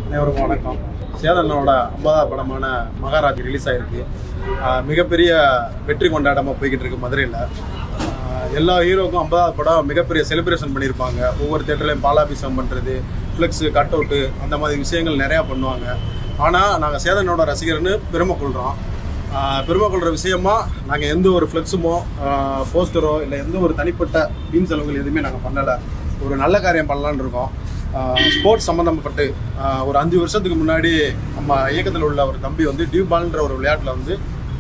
அனைவருக்கும் வணக்கம் சேதனோட ஐம்பதாவது படமான மகாராஜ் ரிலீஸ் ஆயிருக்கு ஆஹ் மிகப்பெரிய வெற்றி கொண்டாட்டமாக போய்கிட்டு இருக்கு மதுரையில் எல்லா ஹீரோக்கும் ஐம்பதாவது படம் மிகப்பெரிய செலிப்ரேஷன் பண்ணியிருப்பாங்க ஒவ்வொரு தேட்டர்லையும் பாலாபிஷம் பண்ணுறது ஃப்ளெக்ஸு கட் அவுட்டு அந்த மாதிரி விஷயங்கள் நிறையா பண்ணுவாங்க ஆனால் நாங்கள் சேதனோட ரசிகர்னு பெருமை கொள்கிறோம் ஆஹ் பெருமை கொள்கிற விஷயமா நாங்கள் எந்த ஒரு ஃப்ளெக்ஸுமோ போஸ்டரோ இல்லை எந்த ஒரு தனிப்பட்ட வீண் செலவுகள் எதுவுமே நாங்கள் பண்ணலை ஒரு நல்ல காரியம் பண்ணலான்னு இருக்கோம் ஸ்போர்ட்ஸ் சம்மந்தப்பட்டு ஆஹ் ஒரு அஞ்சு வருஷத்துக்கு முன்னாடி நம்ம இயக்கத்தில் உள்ள ஒரு தம்பி வந்து டியூ பால்ன்ற ஒரு விளையாட்டில் வந்து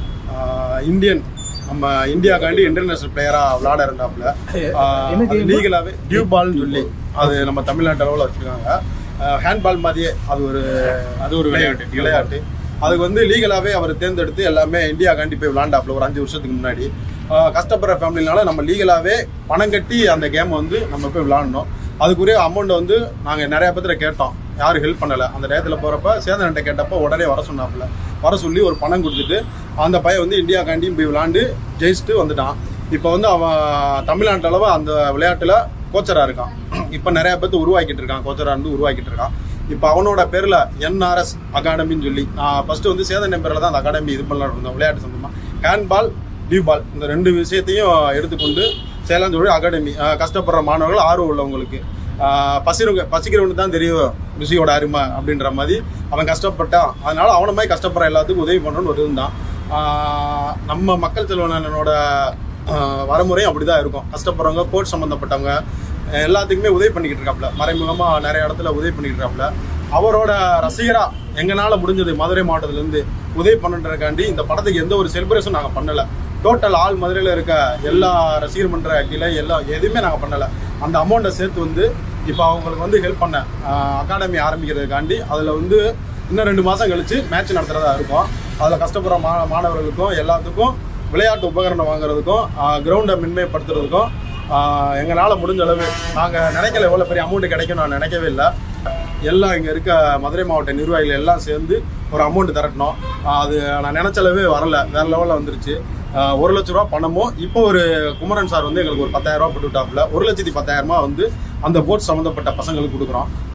ஆஹ் இந்தியன் நம்ம இந்தியாக்காண்டி இன்டர்நேஷனல் பிளேயராக விளையாட இருந்தாப்புல லீகலாகவே டியூ பால்னு சொல்லி அது நம்ம தமிழ்நாட்டு அளவில் வச்சுருக்காங்க ஹேண்ட்பால் மாதிரியே அது ஒரு அது ஒரு விளையாட்டு விளையாட்டு அதுக்கு வந்து லீகலாகவே அவர் தேர்ந்தெடுத்து எல்லாமே இந்தியாக்காண்டி போய் விளாண்டாப்புல ஒரு அஞ்சு வருஷத்துக்கு முன்னாடி ஆஹ் கஷ்டப்படுற ஃபேமிலினால நம்ம லீகலாகவே பணம் கட்டி அந்த கேமை வந்து நம்ம போய் விளாடணும் அதுக்குரிய அமௌண்ட்டை வந்து நாங்கள் நிறைய பேர்த்துல கேட்டோம் யாரும் ஹெல்ப் பண்ணலை அந்த டயத்தில் போகிறப்ப சேதன்கிட்ட கேட்டப்போ உடனே வர சொன்னாப்புல வர சொல்லி ஒரு பணம் கொடுத்துட்டு அந்த பையன் வந்து இந்தியாக்காண்டியும் போய் விளாண்டு ஜெயிச்சுட்டு வந்துட்டான் இப்போ வந்து அவன் தமிழ்நாட்டு அளவு அந்த விளையாட்டில் கோச்சராக இருக்கான் இப்போ நிறைய பேர்த்து உருவாக்கிட்டு இருக்கான் கோச்சராக இருந்து உருவாக்கிட்டு இருக்கான் இப்போ அவனோட பேரில் என்ஆர்எஸ் அகாடமின்னு சொல்லி நான் ஃபஸ்ட்டு வந்து சேதன் பேரில் தான் அந்த அகாடமி இது பண்ணலாம் இருந்தோம் விளையாட்டு சம்பந்தமாக ஹேண்ட்பால் டியூ பால் இந்த ரெண்டு விஷயத்தையும் எடுத்துக்கொண்டு சேலம் சொல்லி அகாடமி ஆஹ் கஷ்டப்படுற மாணவர்கள் ஆர்வம் உள்ளவங்களுக்கு ஆஹ் பசிறவங்க பசிக்கிறவனுக்கு தான் தெரியும் ருசியோட அருமை அப்படின்ற மாதிரி அவன் கஷ்டப்பட்டான் அதனால அவன மாதிரி கஷ்டப்படுற எல்லாத்துக்கும் உதவி பண்ணணும்னு ஒரு இருந்தான் ஆஹ் நம்ம மக்கள் செல்வனோட வரமுறையும் அப்படிதான் இருக்கும் கஷ்டப்படுறவங்க கோர்ட் சம்மந்தப்பட்டவங்க அஹ் எல்லாத்துக்குமே உதவி பண்ணிக்கிட்டு இருக்காப்புல மறைமுகமாக நிறைய இடத்துல உதவி பண்ணிக்கிட்டு இருக்காப்புல அவரோட ரசிகரா எங்களால முடிஞ்சது மதுரை மாவட்டத்துல இருந்து உதவி பண்ணுறதுக்காண்டி இந்த படத்துக்கு எந்த ஒரு செலிப்ரேஷன் நாங்கள் பண்ணல டோட்டல் ஆல் மதுரையில் இருக்க எல்லா ரசிகர் மன்ற கிளை எல்லாம் எதுவுமே நாங்கள் பண்ணலை அந்த அமௌண்ட்டை சேர்த்து வந்து இப்போ அவங்களுக்கு வந்து ஹெல்ப் பண்ண அகாடமி ஆரம்பிக்கிறதுக்காண்டி அதில் வந்து இன்னும் ரெண்டு மாதம் கழிச்சு மேட்ச் நடத்துகிறதா இருக்கும் அதில் கஷ்டப்படுற மா மாணவர்களுக்கும் எல்லாத்துக்கும் விளையாட்டு உபகரணம் வாங்குறதுக்கும் கிரவுண்டை மென்மைப்படுத்துறதுக்கும் எங்களால் முடிஞ்ச அளவு நாங்கள் நினைக்கல எவ்வளோ பெரிய அமௌண்ட் கிடைக்கும் நான் நினைக்கவே இல்லை எல்லாம் இங்கே இருக்க மதுரை மாவட்ட நிர்வாகிகள் எல்லாம் சேர்ந்து ஒரு அமௌண்ட் திரட்டினோம் ஆஹ் அது நான் நினைச்ச அளவே வரல வேற லெவலில் வந்துருச்சு ஆஹ் ஒரு லட்ச ரூபா பணமும் இப்போ ஒரு குமரன் சார் வந்து எங்களுக்கு ஒரு பத்தாயிரம் ரூபா போட்டு விட்டாப்புல ஒரு லட்சத்தி பத்தாயிரம் ரூபாய் வந்து அந்த போர்ட்ஸ் சம்மந்தப்பட்ட பசங்களுக்கு கொடுக்குறோம்